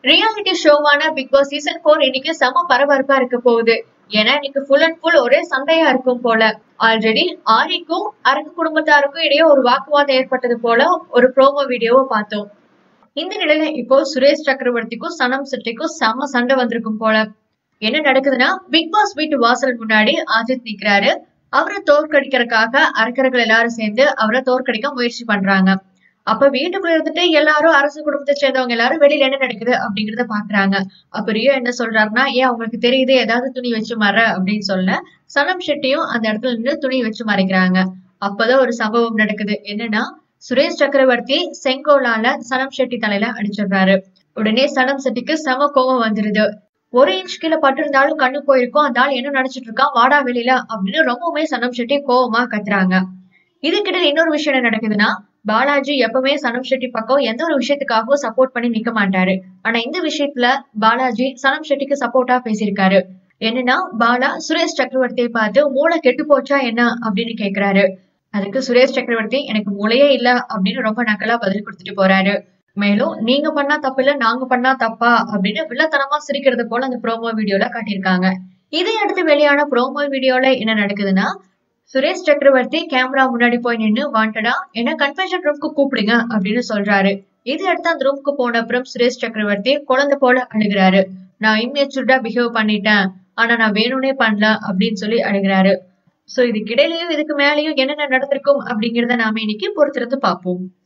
reality ஷோவான Bigg Boss season four இன்னைக்கு செம பரபரப்பா இருக்க போகுது ஏன்னா இன்னைக்கு ஃபுல் அண்ட் ஃபுல் ஒரே சண்டையா இருக்கும் போல ஆல்ரெடி ஆரிக்கும் அரக்கு குடும்பத்தாருக்கும் இடையே ஒரு வாக்குவாதம் ஏற்பட்டது போல ஒரு ப்ரோமோ வீடியோவை பார்த்தோம் இந்த நிலையில இப்போ சுரேஷ் சக்கரவர்த்திக்கும் சனம் செட்டிக்கும் செம சண்டை வந்திருக்கும் போல என்ன நடக்குதுன்னா பிக் பாஸ் வீட்டு வாசல் முன்னாடி அஜித் நிக்கிறாரு அவரை தோற்கடிக்கிறதுக்காக அரக்கர்கள் எல்லாரும் சேர்ந்து அவரை தோற்கடிக்க முயற்சி பண்றாங்க அப்ப வீட்டுக்குள்ள இருந்துட்டு எல்லாரும் அரசு குடும்பத்தை சேர்ந்தவங்க எல்லாரும் வெளியில என்ன நடக்குது அப்படிங்கறத பாக்குறாங்க அப்ப ரியோ என்ன சொல்றாருன்னா ஏன் அவங்களுக்கு தெரியுது ஏதாவது துணி வச்சு மற அப்படின்னு சொல்ல சனம் ஷெட்டியும் அந்த இடத்துல நின்று துணி வச்சு மறைக்கிறாங்க அப்பதான் ஒரு சம்பவம் நடக்குது என்னன்னா சுரேஷ் சக்கரவர்த்தி செங்கோலால சனம் ஷெட்டி தலையில அடிச்சிடுறாரு உடனே சனம் ஷெட்டிக்கு செம கோபம் வந்துருது ஒரு இன்ச் கீழே பட்டிருந்தாலும் கண்ணு போயிருக்கும் அந்த ஆள் என்ன நினைச்சிட்டு இருக்கான் வாடா வெளியில அப்படின்னு ரொம்பவுமே சனம் ஷெட்டி கோவமா கத்துறாங்க இதுக்கிட்ட இன்னொரு விஷயம் என்ன நடக்குதுன்னா பாலாஜி எப்பவுமே சனம் ஷெட்டி பக்கம் எந்த ஒரு விஷயத்துக்காகவும் சப்போர்ட் பண்ணி நிக்க மாட்டாரு ஆனா இந்த விஷயத்துல பாலாஜி சனம் ஷெட்டிக்கு சப்போர்ட்டா பேசியிருக்காரு என்னன்னா பாலா சுரேஷ் சக்கரவர்த்தியை பார்த்து மூளை கெட்டு போச்சா என்ன அப்படின்னு கேக்குறாரு அதுக்கு சுரேஷ் சக்கரவர்த்தி எனக்கு மூளையே இல்ல அப்படின்னு ரொம்ப நக்கலா பதில் கொடுத்துட்டு போறாரு மேலும் நீங்க பண்ணா தப்பு இல்ல நாங்க பண்ணா தப்பா அப்படின்னு வில்லத்தனமா சிரிக்கிறது போல அந்த ப்ரோமோ வீடியோல காட்டியிருக்காங்க இதை அடுத்து வெளியான ப்ரோமோ வீடியோல என்ன நடக்குதுன்னா சுரேஷ் சக்கரவர்த்தி கேமரா முன்னாடி போய் நின்னு வாண்டடா என்ன கன்வென்ஷன் ரூம்க்கு கூப்பிடுங்க அப்படின்னு சொல்றாரு இது அடுத்து அந்த ரூம்க்கு போன அப்புறம் சுரேஷ் சக்கரவர்த்தி குழந்தை போல அழுகிறாரு நான் இம்மெச்சூர்டா பிஹேவ் பண்ணிட்டேன் ஆனா நான் வேணும்னே பண்ணல அப்படின்னு சொல்லி அழுகிறாரு சோ இதுக்கிடையிலயும் இதுக்கு மேலேயும் என்னென்ன நடந்திருக்கும் அப்படிங்கறத நாம இன்னைக்கு பொறுத்திருந்து பார்ப்போம்